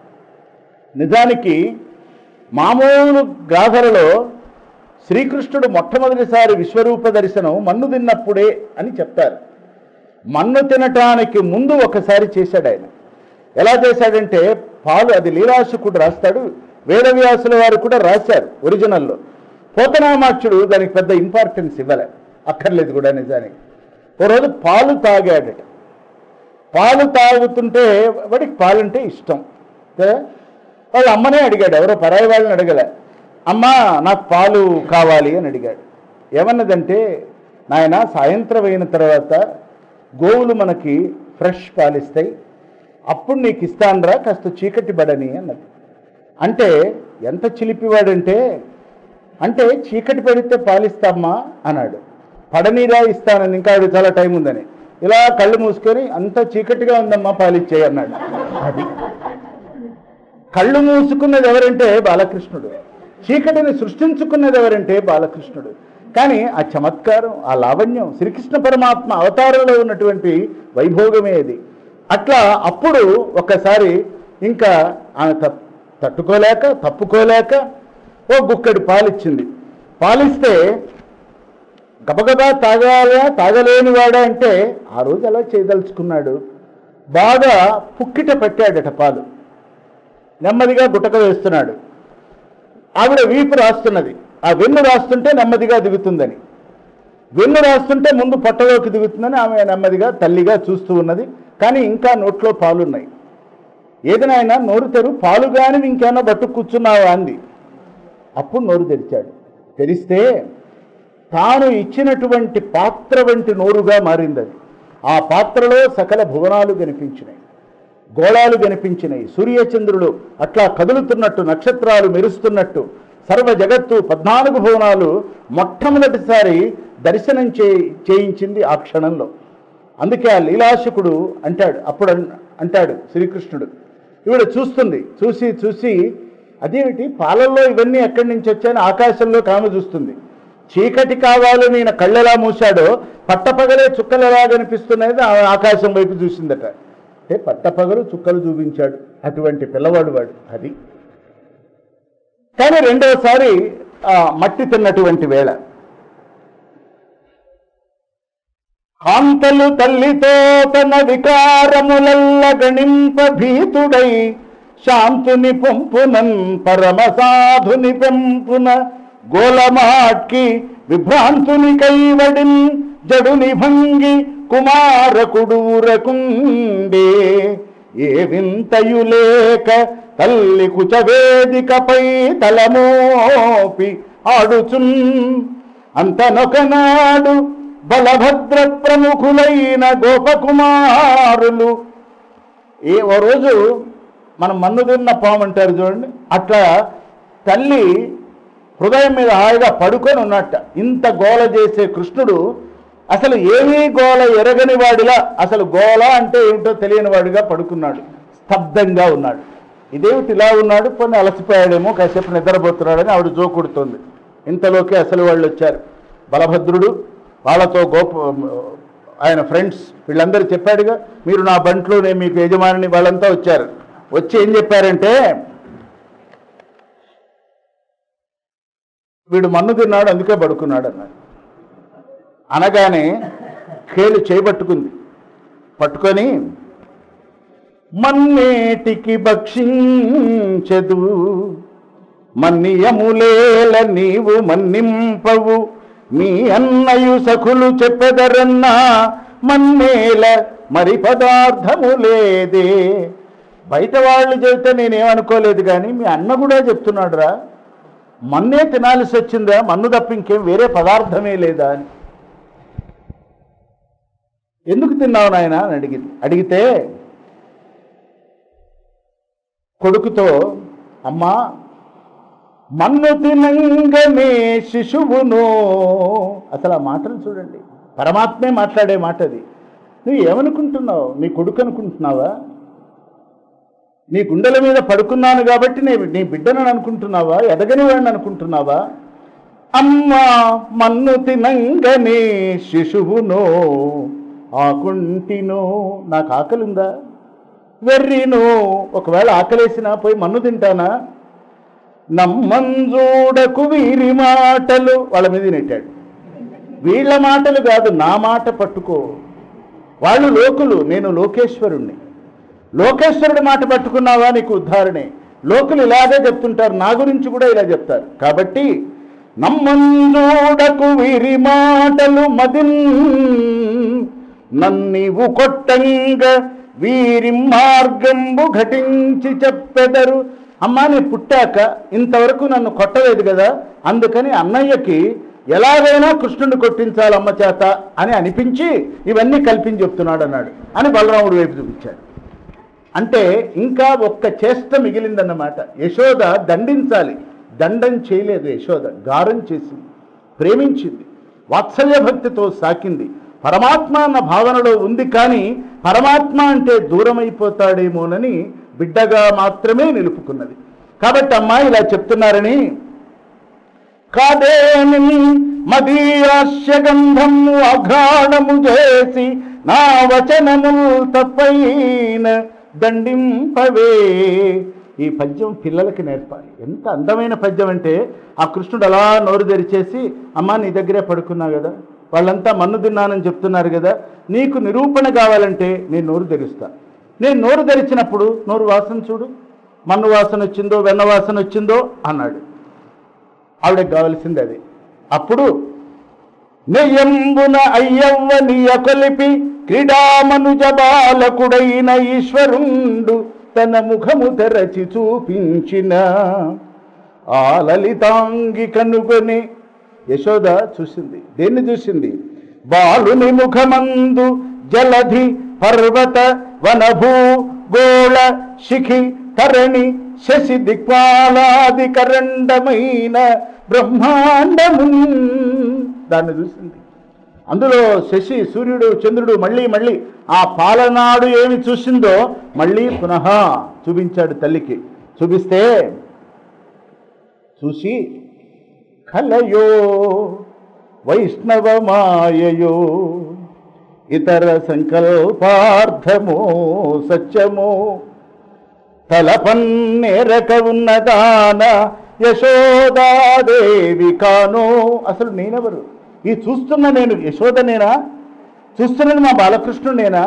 నిజానికి మామూలు గాథలలో శ్రీకృష్ణుడు మొట్టమొదటిసారి విశ్వరూప దర్శనం మన్ను తిన్నప్పుడే అని చెప్తారు మన్ను తినటానికి ముందు ఒకసారి చేశాడు ఆయన ఎలా చేశాడంటే పాలు అది లీలాశకుడు రాస్తాడు వేదవ్యాసుల వారు కూడా రాశారు ఒరిజినల్లో పోతనామాక్షుడు దానికి పెద్ద ఇంపార్టెన్స్ ఇవ్వలే అక్కర్లేదు కూడా నిజానికి ఓ రోజు పాలు తాగాడట పాలు తాగుతుంటే వాడికి పాలంటే ఇష్టం కదా? వాళ్ళ అమ్మనే అడిగాడు ఎవరో పరాయి వాళ్ళని అడగలే అమ్మా నాకు పాలు కావాలి అని అడిగాడు ఏమన్నదంటే నాయన సాయంత్రం అయిన తర్వాత గోవులు మనకి ఫ్రెష్ పాలిస్తాయి అప్పుడు నీకు ఇస్తానరా కాస్త చీకటి పడని అన్నది అంటే ఎంత చిలిపివాడంటే అంటే చీకటి పడితే పాలిస్తామ్మా అన్నాడు పడనీరా ఇస్తానని ఇంకా ఆవిడ చాలా టైం ఉందని ఇలా కళ్ళు మూసుకొని అంత చీకటిగా ఉందమ్మా పాలిచ్చేయి అన్నాడు అది కళ్ళు మూసుకున్నది ఎవరంటే బాలకృష్ణుడు చీకటిని సృష్టించుకున్నది ఎవరంటే బాలకృష్ణుడు కానీ ఆ చమత్కారం ఆ లావణ్యం శ్రీకృష్ణ పరమాత్మ అవతారంలో ఉన్నటువంటి వైభోగమే అది అట్లా అప్పుడు ఒక్కసారి ఇంకా ఆమె తప్- తట్టుకోలేక తప్పుకోలేక ఓ గుక్కడి పాలిచ్చింది పాలిస్తే గబగబా తాగాలా తాగలేని వాడా అంటే ఆ రోజు అలా చేయదలుచుకున్నాడు బాగా పుక్కిట పెట్టాడట పాలు నెమ్మదిగా గుటక వేస్తున్నాడు ఆవిడ వీపు రాస్తున్నది ఆ వెన్ను రాస్తుంటే నెమ్మదిగా దిగుతుందని వెన్ను రాస్తుంటే ముందు పొట్టలోకి దిగుతుందని ఆమె నెమ్మదిగా తల్లిగా చూస్తూ ఉన్నది కానీ ఇంకా నోట్లో పాలున్నాయి ఏదైనా నోరు తెరు పాలు కానీ ఇంకేమన్నా బట్టు కూర్చున్నావా అంది అప్పుడు నోరు తెరిచాడు తెరిస్తే తాను ఇచ్చినటువంటి పాత్ర వంటి నోరుగా మారింది అది ఆ పాత్రలో సకల భువనాలు కనిపించినాయి గోళాలు కనిపించినాయి సూర్యచంద్రులు అట్లా కదులుతున్నట్టు నక్షత్రాలు మెరుస్తున్నట్టు సర్వ జగత్తు పద్నాలుగు భువనాలు మొట్టమొదటిసారి దర్శనం చే చేయించింది ఆ క్షణంలో అందుకే ఆ లీలాశకుడు అంటాడు అప్పుడు అన్- అంటాడు శ్రీకృష్ణుడు ఈవిడ చూస్తుంది చూసి చూసి అదేమిటి పాలల్లో ఇవన్నీ ఎక్కడి నుంచి వచ్చాయని ఆకాశంలో కామె చూస్తుంది చీకటి కావాలని ఈయన కళ్ళెలా మూశాడో పట్టపగలే చుక్కలు ఎలా కనిపిస్తున్నాయో ఆ ఆకాశం వైపు చూసిందట అంటే పట్టపగలు చుక్కలు చూపించాడు అటువంటి పిల్లవాడు వాడు అది కానీ రెండోసారి ఆ, మట్టి తిన్నటువంటి వేళ కాంతలు తల్లితో తన వికారములల్ల గణింప భీతుడై శాంతుని పొంపునన్ పరమ సాధుని పెంపున గోలమాట్కి విభ్రాంతుని కైవడిన్ జడుని భంగి కుమారకుడూరకుండే ఏ వింతయు లేక తల్లి కుచవేదికపై తలమోపి ఆడుచున్ అంతనొకనాడు బలభద్ర ప్రముఖులైన గోపకుమారులు ఏ ఓ రోజు మనం మన్ను తిన్న పాము అంటారు చూడండి అట్లా తల్లి హృదయం మీద హాయిగా పడుకొని ఉన్నట్ట ఇంత గోల చేసే కృష్ణుడు అసలు ఏమీ గోల ఎరగని వాడిలా అసలు గోల అంటే ఏమిటో తెలియని వాడిగా పడుకున్నాడు స్తబ్దంగా ఉన్నాడు ఇదేమిటి ఇలా ఉన్నాడు కొన్ని అలసిపోయాడేమో కాసేపు నిద్రపోతున్నాడని ఆవిడ జోకుడుతోంది ఇంతలోకి అసలు వాళ్ళు వచ్చారు బలభద్రుడు వాళ్ళతో గోప ఆయన ఫ్రెండ్స్ వీళ్ళందరూ చెప్పాడుగా మీరు నా బంట్లో నేను మీకు యజమానిని వాళ్ళంతా వచ్చారు వచ్చి ఏం చెప్పారంటే వీడు మన్ను తిన్నాడు అందుకే పడుకున్నాడు అన్నాడు అనగానే కేలు చేయబట్టుకుంది పట్టుకొని మన్నేటికి భక్షించదు మన్నియములేల నీవు మన్నింపవు మీ అన్నయు సఖులు చెప్పెదరన్నా మన్నేల మరి పదార్థము లేదే బయట వాళ్ళు చెబితే నేనేమనుకోలేదు కానీ మీ అన్న కూడా చెప్తున్నాడురా మన్నే తినాల్సి వచ్చిందా మన్ను తప్ప ఇంకేం వేరే పదార్థమే లేదా అని ఎందుకు తిన్నావు నాయన అని అడిగింది అడిగితే కొడుకుతో అమ్మా మన్ను తినంగనే శిశువును అసలు ఆ మాటలు చూడండి పరమాత్మే మాట్లాడే మాట అది నువ్వు ఏమనుకుంటున్నావు నీ కొడుకు అనుకుంటున్నావా నీ గుండెల మీద పడుకున్నాను కాబట్టి నీ నీ బిడ్డను అనుకుంటున్నావా ఎదగని వాడిని అనుకుంటున్నావా అమ్మా మన్ను తినంగనే శిశువునో ఆకుంటినో నాకు ఆకలి ఉందా వెర్రినో ఒకవేళ ఆకలేసినా పోయి మన్ను తింటానా నమ్మంజూడకు వీరి మాటలు వాళ్ళ మీద నెట్టాడు వీళ్ళ మాటలు కాదు నా మాట పట్టుకో వాళ్ళు లోకులు నేను లోకేశ్వరుణ్ణి లోకేశ్వరుడి మాట పట్టుకున్నావా నీకు ఉద్ధారణే లోకులు ఇలాగే చెప్తుంటారు నా గురించి కూడా ఇలా చెప్తారు కాబట్టి నమ్మంజూడకు వీరి మాటలు మదిన్ నన్నివు కొట్టంగ వీరి మార్గంబు ఘటించి చెప్పెదరు అమ్మా నేను పుట్టాక ఇంతవరకు నన్ను కొట్టలేదు కదా అందుకని అన్నయ్యకి ఎలాగైనా కృష్ణుని కొట్టించాలి అమ్మ చేత అని అనిపించి ఇవన్నీ కల్పించి చెప్తున్నాడు అన్నాడు అని బలరాముడు వైపు చూపించాడు అంటే ఇంకా ఒక్క చేష్ట మిగిలిందన్నమాట యశోద దండించాలి దండం చేయలేదు యశోద గారం చేసింది ప్రేమించింది వాత్సల్య భక్తితో సాకింది పరమాత్మ అన్న భావనలో ఉంది కానీ పరమాత్మ అంటే దూరమైపోతాడేమోనని బిడ్డగా మాత్రమే నిలుపుకున్నది కాబట్టి అమ్మా ఇలా చెప్తున్నారని కాదేమి మదీయాస్య గంధము అఘ్రాణము చేసి నా వచనములు తప్పైన దండింపవే ఈ పద్యం పిల్లలకి నేర్పాలి ఎంత అందమైన పద్యం అంటే ఆ కృష్ణుడు అలా నోరు తెరిచేసి అమ్మా నీ దగ్గరే పడుకున్నా కదా వాళ్ళంతా మన్ను తిన్నానని చెప్తున్నారు కదా నీకు నిరూపణ కావాలంటే నేను నోరు తెరుస్తా నేను నోరు తెరిచినప్పుడు నోరు వాసన చూడు మన్ను వాసన వచ్చిందో వెన్న వాసన వచ్చిందో అన్నాడు ఆవిడకి కావలసింది అది అప్పుడు నెయ్యంబున అయ్యవ్వ నీయ కొలిపి క్రీడామనుజ బాలకుడైన ఈశ్వరుండు తన ముఖము తెరచి చూపించిన ఆ లలితాంగి కనుగొని యశోద చూసింది దేన్ని చూసింది బాలుని ముఖమందు జలధి పర్వత వనభూ గోళ శిఖి తరణి శశి దిక్పాలాది కరండమైన బ్రహ్మాండము దాన్ని చూసింది అందులో శశి సూర్యుడు చంద్రుడు మళ్ళీ మళ్ళీ ఆ పాలనాడు ఏమి చూసిందో మళ్ళీ పునః చూపించాడు తల్లికి చూపిస్తే చూసి కలయో వైష్ణవ మాయయో ఇతర సంకల్పార్థమో సత్యమో తలపన్నేరక ఉన్నదాన యశోదాదేవి కానో అసలు నేనెవరు ఈ చూస్తున్న నేను యశోదనేనా చూస్తున్నది మా బాలకృష్ణుడేనా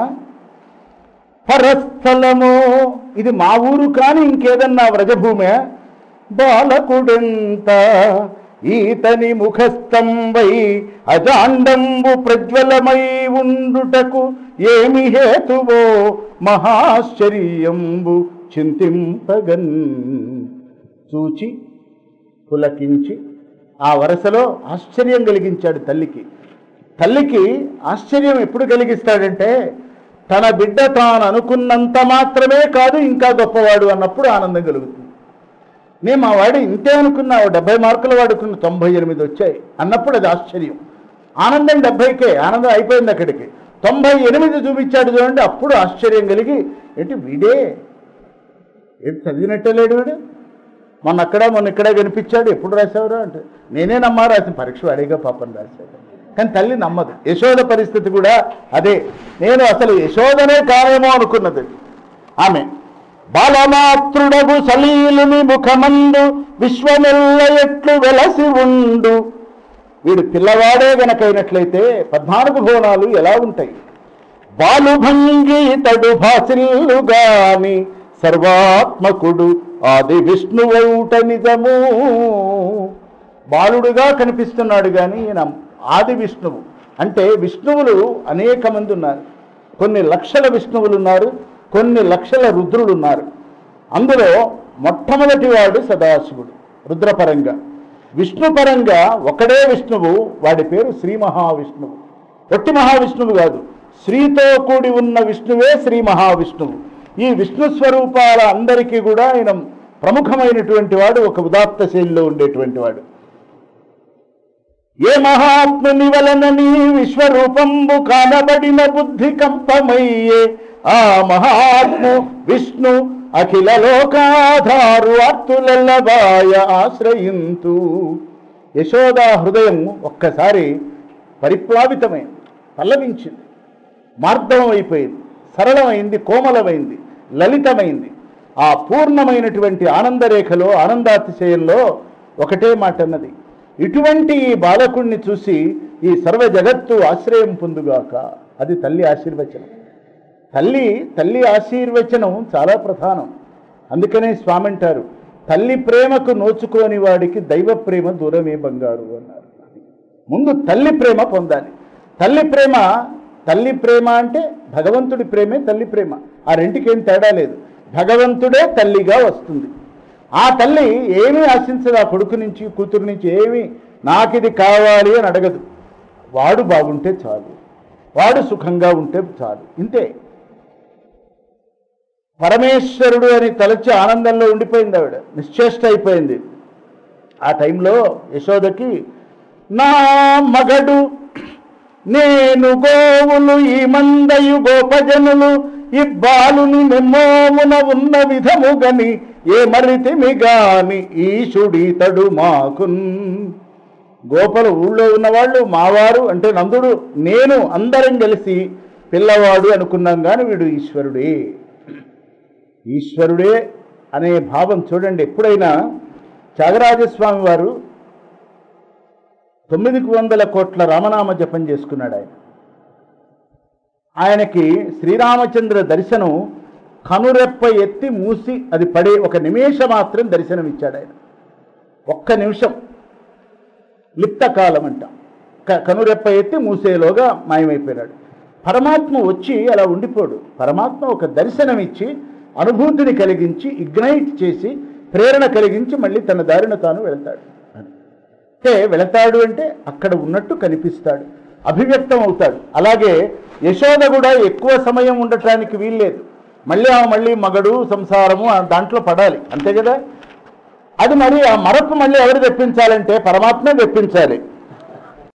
పరస్థలము ఇది మా ఊరు కాని ఇంకేదన్నా వ్రజభూమే బాలకుడెంత ఈతని ముఖస్తంభై అజాండంబు ప్రజ్వలమై ఉండుటకు ఏమి హేతువో మహాశ్చర్యంబు చింతింపగన్ చూచి పులకించి ఆ వరసలో ఆశ్చర్యం కలిగించాడు తల్లికి తల్లికి ఆశ్చర్యం ఎప్పుడు కలిగిస్తాడంటే తన బిడ్డ తాను అనుకున్నంత మాత్రమే కాదు ఇంకా గొప్పవాడు అన్నప్పుడు ఆనందం కలుగుతుంది నేను మా వాడు ఇంతే అనుకున్నా ఓ డెబ్బై మార్కులు వాడుకున్న తొంభై ఎనిమిది వచ్చాయి అన్నప్పుడు అది ఆశ్చర్యం ఆనందం డెబ్బైకే ఆనందం అయిపోయింది అక్కడికి తొంభై ఎనిమిది చూపించాడు చూడండి అప్పుడు ఆశ్చర్యం కలిగి ఏంటి వీడే ఏం చదివినట్టే లేడు వీడు మొన్న అక్కడ మొన్న ఇక్కడే కనిపించాడు ఎప్పుడు రాసేవారు అంటే నేనే నమ్మా రాసిన పరీక్ష వాడిగా పాపం రాశాడు కానీ తల్లి నమ్మదు యశోద పరిస్థితి కూడా అదే నేను అసలు యశోదనే కారేమో అనుకున్నది ఆమె బాలమాతృడగు సలీలుని ముఖమందు విశ్వమెల్ల ఎట్లు వెలసి ఉండు వీడు పిల్లవాడే గనకైనట్లయితే పద్నాలుగు భువనాలు ఎలా ఉంటాయి బాలుభంగి తడు భాసిల్లు గాని సర్వాత్మకుడు ఆది విష్ణువౌట నిజము బాలుడుగా కనిపిస్తున్నాడు కానీ ఈయన ఆది విష్ణువు అంటే విష్ణువులు అనేక మంది ఉన్నారు కొన్ని లక్షల విష్ణువులు ఉన్నారు కొన్ని లక్షల రుద్రులు ఉన్నారు అందులో మొట్టమొదటి వాడు సదాశివుడు రుద్రపరంగా విష్ణుపరంగా ఒకడే విష్ణువు వాడి పేరు శ్రీ మహావిష్ణువు ఒట్టి మహావిష్ణువు కాదు శ్రీతో కూడి ఉన్న విష్ణువే శ్రీ మహావిష్ణువు ఈ విష్ణు స్వరూపాల అందరికీ కూడా ఆయన ప్రముఖమైనటువంటి వాడు ఒక ఉదాత్త శైలిలో ఉండేటువంటి వాడు ఏ మహాత్ముని వలనని విశ్వరూపంబు కానబడిన బుద్ధి కంపమయ్యే ఆ మహాత్ము విష్ణు అఖిల లోకాధారు అర్తులెల్లబాయ ఆశ్రయింతు యశోదా హృదయం ఒక్కసారి పరిప్లావితమైంది పల్లవించింది మార్దవం అయిపోయింది సరళమైంది కోమలమైంది లలితమైంది ఆ పూర్ణమైనటువంటి ఆనందరేఖలో ఆనందాతిశయంలో ఒకటే మాట అన్నది ఇటువంటి ఈ బాలకుణ్ణి చూసి ఈ సర్వ జగత్తు ఆశ్రయం పొందుగాక అది తల్లి ఆశీర్వచనం తల్లి తల్లి ఆశీర్వచనం చాలా ప్రధానం అందుకనే స్వామి అంటారు తల్లి ప్రేమకు నోచుకోని వాడికి దైవ ప్రేమ దూరమే బంగారు అన్నారు ముందు తల్లి ప్రేమ పొందాలి తల్లి ప్రేమ తల్లి ప్రేమ అంటే భగవంతుడి ప్రేమే తల్లి ప్రేమ ఆ రెంటికి ఏం తేడా లేదు భగవంతుడే తల్లిగా వస్తుంది ఆ తల్లి ఏమీ ఆశించదు ఆ కొడుకు నుంచి కూతురు నుంచి ఏమీ నాకు ఇది కావాలి అని అడగదు వాడు బాగుంటే చాలు వాడు సుఖంగా ఉంటే చాలు ఇంతే పరమేశ్వరుడు అని తలచి ఆనందంలో ఉండిపోయింది ఆవిడ నిశ్చేష్ట అయిపోయింది ఆ టైంలో యశోదకి నా మగడు నేను గోవులు ఈ మందయు గోపజనులు ఈ బాలుని నిమ్మోమున ఉన్న విధముగని ఏ మరితిమి గాని ఈశుడీతడు మాకున్ గోపలు ఊళ్ళో ఉన్నవాళ్ళు మావారు అంటే నందుడు నేను అందరం కలిసి పిల్లవాడు అనుకున్నాం కానీ వీడు ఈశ్వరుడే ఈశ్వరుడే అనే భావం చూడండి ఎప్పుడైనా త్యాగరాజస్వామి వారు తొమ్మిదికి వందల కోట్ల రామనామ జపం చేసుకున్నాడు ఆయన ఆయనకి శ్రీరామచంద్ర దర్శనం కనురెప్ప ఎత్తి మూసి అది పడే ఒక నిమిషం మాత్రం దర్శనం ఇచ్చాడు ఆయన ఒక్క నిమిషం లిప్త కాలం అంట క- కనురెప్ప ఎత్తి మూసేలోగా మాయమైపోయినాడు పరమాత్మ వచ్చి అలా ఉండిపోడు పరమాత్మ ఒక దర్శనం ఇచ్చి అనుభూతిని కలిగించి ఇగ్నైట్ చేసి ప్రేరణ కలిగించి మళ్ళీ తన దారిన తాను వెళ్తాడు అని. అంటే వెళతాడు అంటే అక్కడ ఉన్నట్టు కనిపిస్తాడు అభివ్యక్తం అవుతాడు అలాగే యశోద కూడా ఎక్కువ సమయం ఉండటానికి వీల్లేదు మళ్ళీ ఆమె మళ్ళీ మగడు సంసారము ఆ దాంట్లో పడాలి అంతే కదా అది మరి ఆ మరపు మళ్ళీ ఎవరు తెప్పించాలంటే పరమాత్మే తెప్పించాలి